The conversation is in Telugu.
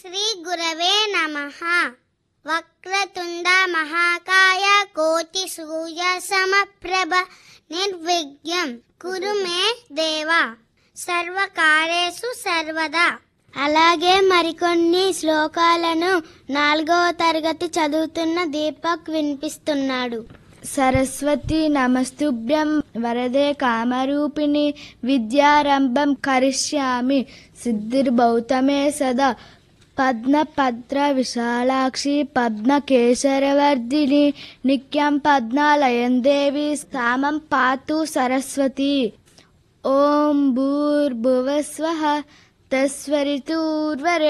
శ్రీ గురవే నమ వక్రతుండ మహాకాయ కోటి సూర్య సమప్రభ నిర్విఘ్నం కురు మే దేవా సర్వకార్యేషు సర్వదా అలాగే మరికొన్ని శ్లోకాలను నాలుగవ తరగతి చదువుతున్న దీపక్ వినిపిస్తున్నాడు సరస్వతి నమస్తుభ్యం వరదే కామరూపిణి విద్యారంభం కరిష్యామి సిద్ధిర్భౌతమే సదా పద్మపత్ర విశాలాక్షి పద్మకేశరవర్ధిని నిత్యం పద్మాలయం దేవి స్థామం పాతు సరస్వతి ఓం భూర్భువస్వ తస్వరితూర్వరే